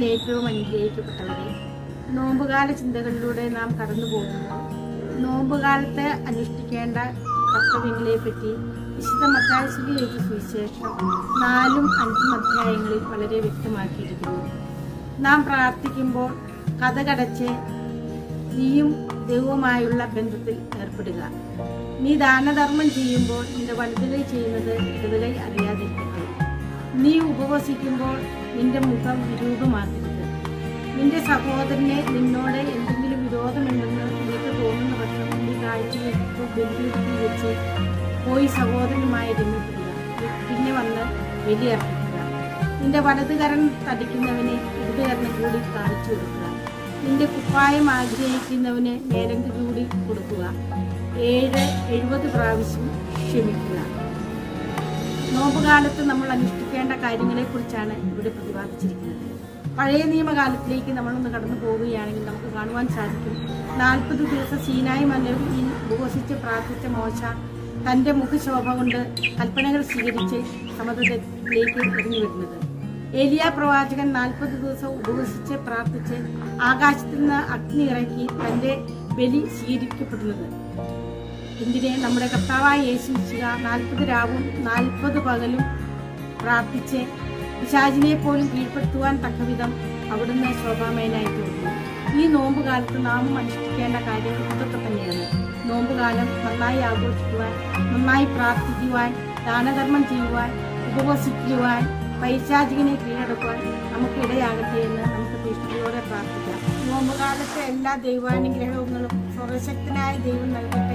ഏറ്റവും അനുഗ്രഹിക്കപ്പെട്ടവരെ നോമ്പുകാല ചിന്തകളിലൂടെ നാം കടന്നു പോകുന്നു നോമ്പുകാലത്ത് അനുഷ്ഠിക്കേണ്ട കർത്തവ്യങ്ങളെ പറ്റി വിശുദ്ധ മത്താശ്ശേരി എഴുതിയ സുവിശേഷം നാലും അഞ്ചും അധ്യായങ്ങളിൽ വളരെ വ്യക്തമാക്കിയിരിക്കുന്നു നാം പ്രാർത്ഥിക്കുമ്പോൾ കഥകടച്ച് നീയും ദൈവവുമായുള്ള ബന്ധത്തിൽ ഏർപ്പെടുക നീ ദാനധർമ്മം ചെയ്യുമ്പോൾ നിന്റെ വലുതലൈ ചെയ്യുന്നത് ഇടതലൈ അറിയാതിരിക്കട്ടെ നീ ഉപവസിക്കുമ്പോൾ നിന്റെ മുഖം വിരൂപമാക്കരുത് നിന്റെ സഹോദരനെ നിന്നോട് എന്തെങ്കിലും വിരോധമുണ്ടെന്ന് നിനക്ക് തോന്നുന്ന പക്ഷം നീ കാഴ്ചവെച്ചു ബലിപീഠത്തിൽ വെച്ച് പോയി സഹോദരനുമായി രമ്യപ്പെടുക പിന്നെ വന്ന് ബലിയർപ്പിക്കുക നിന്റെ വലതുകരൻ തടിക്കുന്നവനെ ഇടതുകരണം കൂടി കാണിച്ചു കൊടുക്കുക നിന്റെ കുപ്പായം ആഗ്രഹിക്കുന്നവന് നേരങ്ക് കൂടി കൊടുക്കുക ഏഴ് എഴുപത് പ്രാവശ്യം ക്ഷമിക്കുക നോമ്പുകാലത്ത് നമ്മൾ അനുഷ്ഠിക്കേണ്ട കാര്യങ്ങളെക്കുറിച്ചാണ് ഇവിടെ പ്രതിപാദിച്ചിരിക്കുന്നത് പഴയ നിയമകാലത്തിലേക്ക് നമ്മളൊന്ന് കടന്നു പോവുകയാണെങ്കിൽ നമുക്ക് കാണുവാൻ സാധിക്കും നാൽപ്പത് ദിവസം സീനായി മലയിൽ ഉപവസിച്ച് പ്രാർത്ഥിച്ച മോശ തന്റെ മുഖശോഭ കൊണ്ട് കൽപ്പനകൾ സ്വീകരിച്ച് സമതത്തിലേക്ക് ഇറങ്ങി വരുന്നത് ഏലിയ പ്രവാചകൻ നാൽപ്പത് ദിവസം ഉപവസിച്ച് പ്രാർത്ഥിച്ച് ആകാശത്തിൽ നിന്ന് അഗ്നി ഇറക്കി തന്റെ ബലി സ്വീകരിക്കപ്പെടുന്നത് എന്തിനെ നമ്മുടെ കർത്താവായ യേശുശിക നാൽപ്പത് രാവും നാൽപ്പത് പകലും പ്രാർത്ഥിച്ച് പിശാചിനെ പോലും കീഴ്പ്പെടുത്തുവാൻ തക്കവിധം അവിടുന്ന് ശോഭാമയനായി തീർന്നു ഈ നോമ്പുകാലത്ത് നാം അനുഷ്ഠിക്കേണ്ട കാര്യം ഇതൊക്കെ തന്നെയാണ് നോമ്പുകാലം നന്നായി ആഘോഷിക്കുവാൻ നന്നായി പ്രാർത്ഥിക്കുവാൻ ദാനധർമ്മം ചെയ്യുവാൻ ഉപവസിക്കുവാൻ പൈശാചികനെ കീഴടക്കുവാൻ നമുക്ക് ഇടയാകട്ടെ എന്ന് നമുക്ക് തീഷ്ണതയോടെ പ്രാർത്ഥിക്കാം നോമ്പുകാലത്തെ എല്ലാ ദൈവാനുഗ്രഹങ്ങളും സർവശക്തനായ ദൈവം നൽകട്ടെ